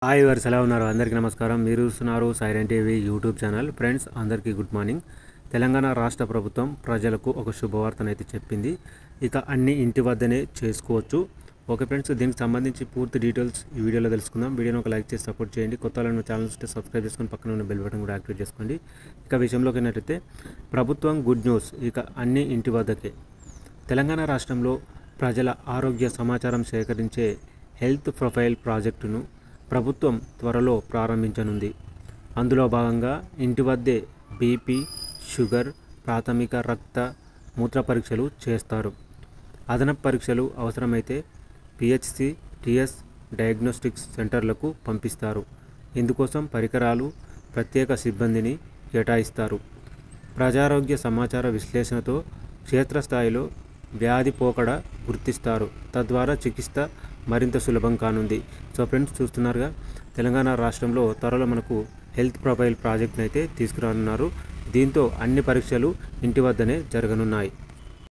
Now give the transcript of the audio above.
hi verse ఎలా ఉన్నారు అందరికీ నమస్కారం మీరు చూస్తున్నారు Siren TV YouTube channel friends అందరికీ గుడ్ మార్నింగ్ తెలంగాణ రాష్ట్ర ప్రభుత్వం ప్రజలకు ఒక శుభవార్తనైతే చెప్పింది ఇక అన్ని ఇంటి వద్దనే చేసుకోవచ్చు ఓకే ఫ్రెండ్స్ దీనికి సంబంధించి పూర్తి డీటెయిల్స్ ఈ వీడియోలో తెలుసుకుందాం వీడియోని ఒక లైక్ చేసి సపోర్ట్ చేయండి కొత్త వాళ్ళని ఛానల్ ఉంటే సబ్స్క్రైబ్ చేసుకొని పక్కన ఉన్న బెల్ బటన్ కూడా యాక్టివేట్ చేసుకోండి ఇక విషయంలోకి వెళ్ళినట్టయితే ప్రభుత్వం గుడ్ న్యూస్ ఇక అన్ని ఇంటి వద్దకే తెలంగాణ రాష్ట్రంలో ప్రజల ఆరోగ్య సమాచారం సేకరించే హెల్త్ ప్రొఫైల్ ప్రాజెక్టును ప్రభుత్వం త్వరలో ప్రారంభించనుంది అందులో భాగంగా ఇంటి వద్దే బీపీ షుగర్ ప్రాథమిక రక్త మూత్ర పరీక్షలు చేస్తారు అదనపు పరీక్షలు అవసరమైతే పిహెచ్సి టిఎస్ డయాగ్నోస్టిక్స్ సెంటర్లకు పంపిస్తారు ఇందుకోసం పరికరాలు ప్రత్యేక సిబ్బందిని కేటాయిస్తారు ప్రజారోగ్య సమాచార విశ్లేషణతో క్షేత్రస్థాయిలో వ్యాధి పోకడ గుర్తిస్తారు తద్వారా చికిత్స మరింత సులభం కానుంది సో ఫ్రెండ్స్ చూస్తున్నారుగా తెలంగాణ రాష్ట్రంలో త్వరలో మనకు హెల్త్ ప్రొఫైల్ ప్రాజెక్ట్ని అయితే తీసుకురానున్నారు దీంతో అన్ని పరీక్షలు ఇంటి వద్దనే జరగనున్నాయి